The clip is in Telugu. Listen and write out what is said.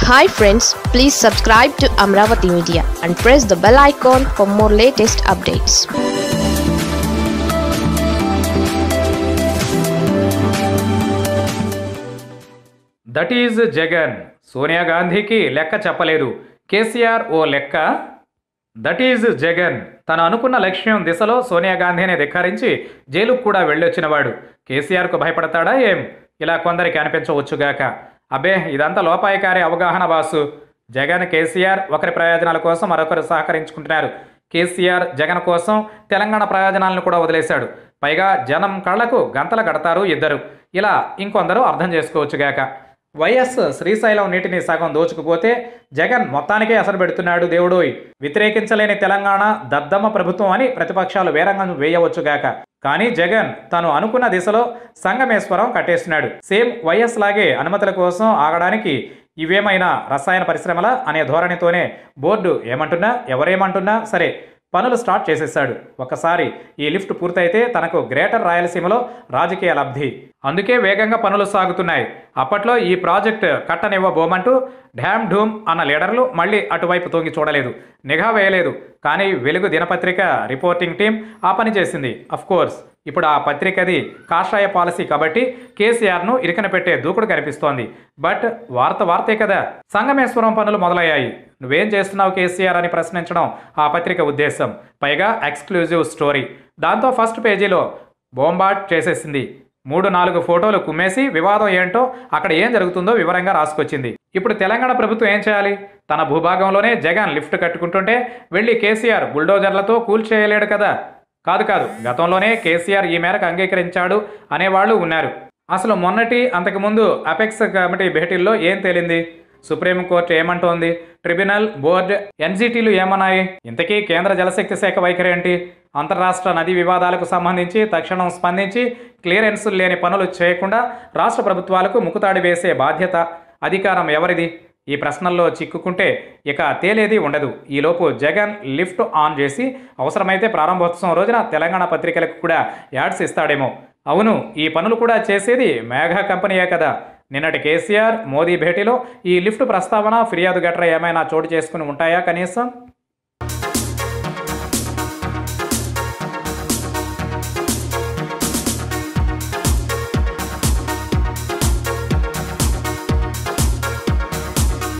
hi friends please subscribe to Amaravati media and press the bell icon for more latest updates that is Jagan Sonia గాంధీకి లెక్క చెప్పలేదు కేసీఆర్ ఓ లెక్క దట్ ఈజ్ జగన్ తను అనుకున్న లక్ష్యం దిశలో సోనియా గాంధీని ధిక్కరించి జైలుకు కూడా వెళ్ళొచ్చినవాడు కేసీఆర్కు భయపడతాడా ఏం ఇలా కొందరికి అనిపించవచ్చుగాక అబ్బే ఇదంతా లోపాయకారి అవగాహన వాసు జగన్ కేసీఆర్ ఒకరి ప్రయోజనాల కోసం మరొకరు సహకరించుకుంటున్నారు కేసీఆర్ జగన్ కోసం తెలంగాణ ప్రయోజనాలను కూడా వదిలేశాడు పైగా జనం కళ్లకు గంతలు కడతారు ఇద్దరు ఇలా ఇంకొందరు అర్థం చేసుకోవచ్చుగాక వైఎస్ శ్రీశైలం నీటిని సగం దోచుకుపోతే జగన్ మొత్తానికే అసలు పెడుతున్నాడు దేవుడోయ్ వ్యతిరేకించలేని తెలంగాణ దద్దమ్మ ప్రభుత్వం అని ప్రతిపక్షాలు వేరంగం వేయవచ్చుగాక కానీ జగన్ తను అనుకున్న దిశలో సంగమేశ్వరం కట్టేస్తున్నాడు సేమ్ వైఎస్ లాగే అనుమతుల కోసం ఆగడానికి ఇవేమైనా రసాయన పరిశ్రమల అనే ధోరణితోనే బోర్డు ఏమంటున్నా ఎవరేమంటున్నా సరే పనులు స్టార్ట్ చేసేశాడు ఒకసారి ఈ లిఫ్ట్ పూర్తయితే తనకు గ్రేటర్ రాయలసీమలో రాజకీయ లబ్ధి అందుకే వేగంగా పనులు సాగుతున్నాయి అప్పట్లో ఈ ప్రాజెక్ట్ కట్టనివ్వబోమంటూ డ్యామ్ ఢూమ్ అన్న లీడర్లు మళ్ళీ అటువైపు తొంగి చూడలేదు నిఘా వేయలేదు కానీ వెలుగు దినపత్రిక రిపోర్టింగ్ టీం ఆ పని చేసింది కోర్స్ ఇప్పుడు ఆ పత్రికది కాషాయ పాలసీ కాబట్టి కేసీఆర్ను ఇరికన పెట్టే దూకుడు కనిపిస్తోంది బట్ వార్త వార్తే కదా సంగమేశ్వరం పనులు మొదలయ్యాయి నువ్వేం చేస్తున్నావు కేసీఆర్ అని ప్రశ్నించడం ఆ పత్రిక ఉద్దేశం పైగా ఎక్స్క్లూజివ్ స్టోరీ దాంతో ఫస్ట్ పేజీలో బోంబాట్ చేసేసింది మూడు నాలుగు ఫోటోలు కుమ్మేసి వివాదం ఏంటో అక్కడ ఏం జరుగుతుందో వివరంగా రాసుకొచ్చింది ఇప్పుడు తెలంగాణ ప్రభుత్వం ఏం చేయాలి తన భూభాగంలోనే జగన్ లిఫ్ట్ కట్టుకుంటుంటే వెళ్ళి కేసీఆర్ బుల్డోజర్లతో కూల్చేయలేడు కదా కాదు కాదు గతంలోనే కేసీఆర్ ఈ మేరకు అంగీకరించాడు అనేవాళ్ళు ఉన్నారు అసలు మొన్నటి అంతకుముందు అపెక్స్ కమిటీ భేటీల్లో ఏం తేలింది సుప్రీంకోర్టు ఏమంటోంది ట్రిబ్యునల్ బోర్డు ఎన్జిటీలు ఏమన్నాయి ఇంతకీ కేంద్ర జలశక్తి శాఖ వైఖరి ఏంటి అంతరాష్ట్ర నదీ వివాదాలకు సంబంధించి తక్షణం స్పందించి క్లియరెన్స్ లేని పనులు చేయకుండా రాష్ట్ర ప్రభుత్వాలకు ముకుతాడి వేసే బాధ్యత అధికారం ఎవరిది ఈ ప్రశ్నల్లో చిక్కుకుంటే ఇక తేలేది ఉండదు ఈలోపు జగన్ లిఫ్ట్ ఆన్ చేసి అవసరమైతే ప్రారంభోత్సవం రోజున తెలంగాణ పత్రికలకు కూడా యాడ్స్ ఇస్తాడేమో అవును ఈ పనులు కూడా చేసేది మేఘా కంపెనీయే కదా నిన్నటి కేసీఆర్ మోదీ భేటీలో ఈ లిఫ్ట్ ప్రస్తావన ఫిర్యాదు గట్రా ఏమైనా చోటు చేసుకుని ఉంటాయా కనీసం